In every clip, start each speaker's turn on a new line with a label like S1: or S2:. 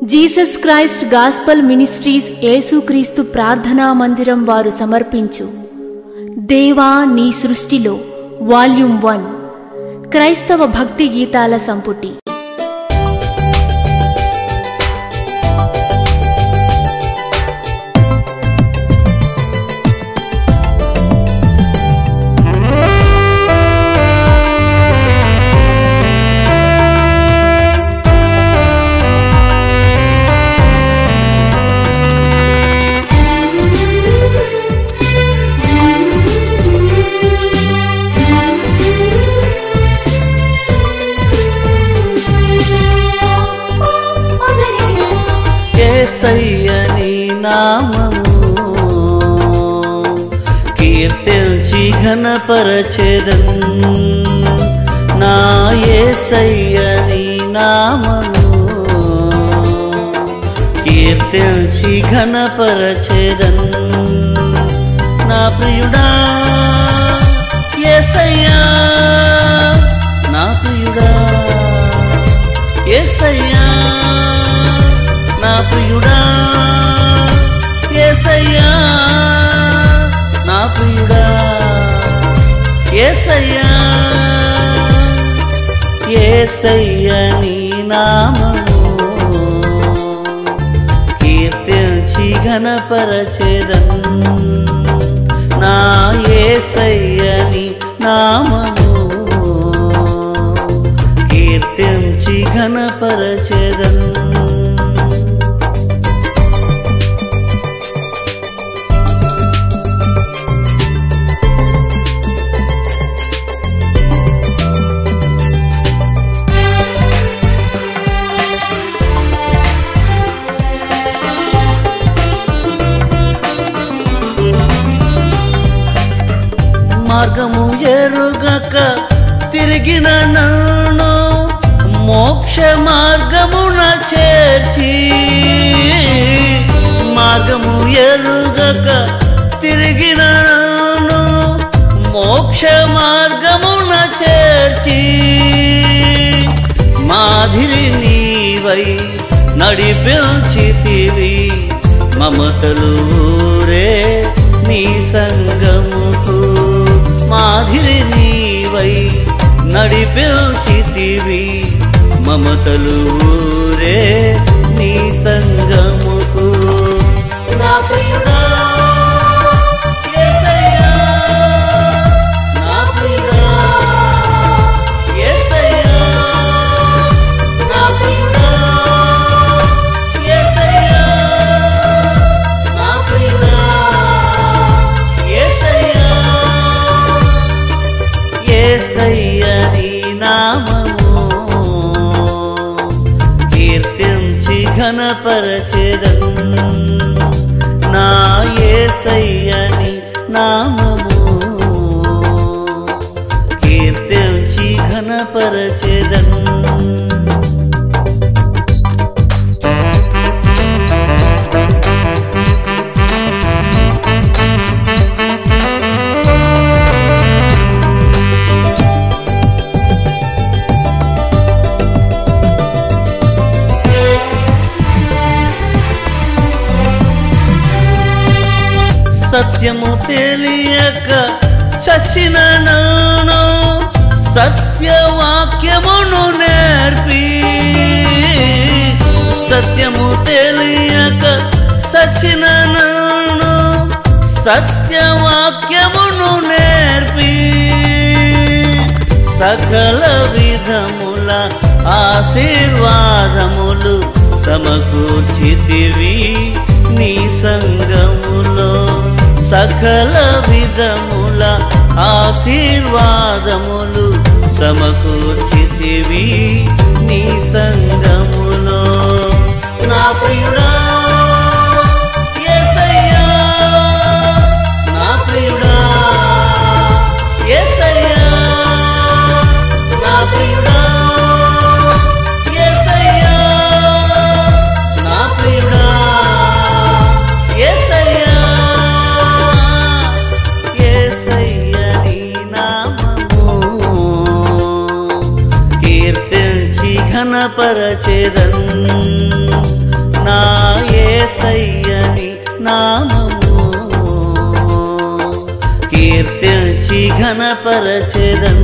S1: Jesus Christ gospel ministries యేసుక్రీస్తు ప్రార్థనా మందిరం వారు సమర్పించు దేవా నీ సృష్టిలో వాల్యూమ్ వన్ క్రైస్తవ భక్తి గీతాల సంపుటి
S2: ఏసయ్య నీ నామము కీర్తించి ఘనపరచెదన్ నా ఏసయ్య నీ నామము కీర్తించి ఘనపరచెదన్ నా ప్రియుడా ఏసయ్యా నా ప్రియుడా ఏసయ్యా నా ప్రియుడా ఏసయ్యా నా ప్రియుడా ఏసయ్యా ఏసయ్య నీ నామము కీర్తించి ఘనపరచెదన్ నా ఏసయ్య నీ నామము కీర్తించి ఘనపరచెదన్ మార్గము ఎరుగక తిరిగిన నన్ను మోక్ష మార్గమున చేర్చి మార్గము ఎరుగక తిరిగిన నన్ను మోక్ష మార్గమున చేర్చి మాధిరి నీవై నడిపించితివి మమతలు ఊరే నీ సంగముకు మాధిరి నీవై నడిపించితివి మమతలు ఊరే నీ సంగముకు నా ప్రియుడా యేసయ్యా నా ప్రియుడా యేసయ్యా నా ప్రియుడా యేసయ్యా నా ప్రియుడా యేసయ్యా యేసయ్య నీ నామము కీర్తించి ఘనపరచెదన్ నా యేసయ్య నీ నామము కీర్తించి ఘనపరచెదన్ సత్యము తెలియక చచ్చిన నాను సత్యవాక్యమును నేర్పి సత్యము తెలియక సచిన నాను సత్యవాక్యమును నేర్పి సకల విధముల ఆశీర్వాదములు సమకూర్చితివి నీ సంగములో సకల విధముల ఆశీర్వాదములు సమకూర్చితివి నీ సంగములో నా ప్రియుడా యేసయ్యా నా ప్రియుడా యేసయ్యా నా ప్రియుడా యేసయ్యా నా ప్రియుడా యేసయ్యా యేసయ్య నీ నామము కీర్తించి ఘనపరచెదన్ ఘనపరచెదన్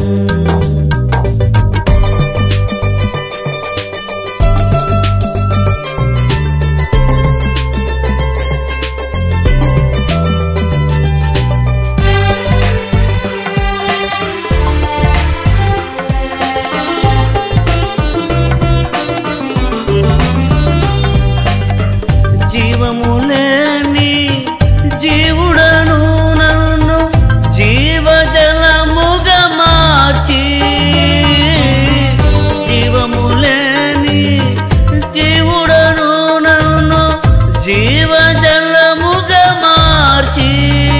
S2: జీవము లేని జీవుడను నన్ను జీవజలముగా మార్చి జీవము లేని జీవుడను నన్ను జీవజలముగా మార్చి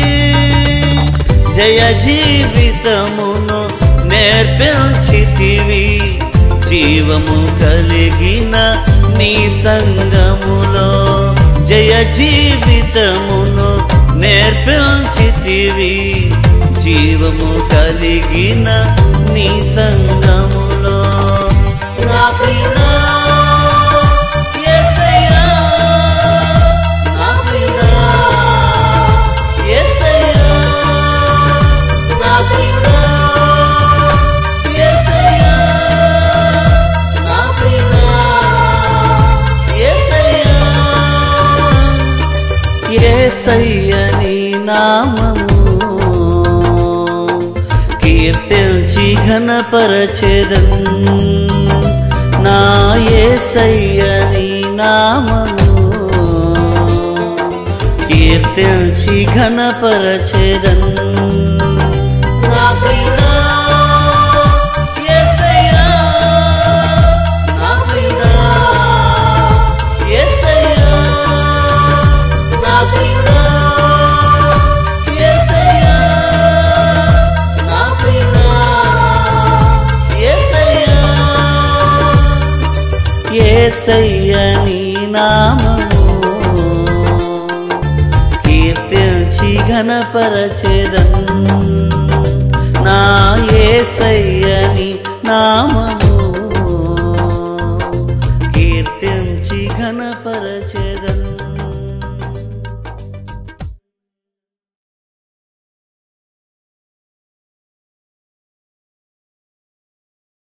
S2: జయ జీవితమును నేర్పించితివి జీవము కలిగిన నీ సంగములో జయ జీవితమును నేర్పించితివి జీవము కలిగిన నీ సంగములో నా ప్రియుడా యేసయ్యా నా ప్రియుడా యేసయ్యా నా ప్రియుడా యేసయ్యా నా ప్రియుడా యేసయ్యా యేసయ్య నీ నామము కీర్తించి ఘనపరచెదన్ నా యేసయ్య నీ నామము కీర్తించి ఘనపరచెదన్ నా ప్రియుడా యేసయ్యా నా ప్రియుడా యేసయ్యా నా ప్రియుడా యేసయ్యా నా ప్రియుడా యేసయ్యా యేసయ్య నీ నామము కీర్తించి ఘనపరచెదన్ నా యేసయ్యని నామము కీర్తించి ఘనపరచెదన్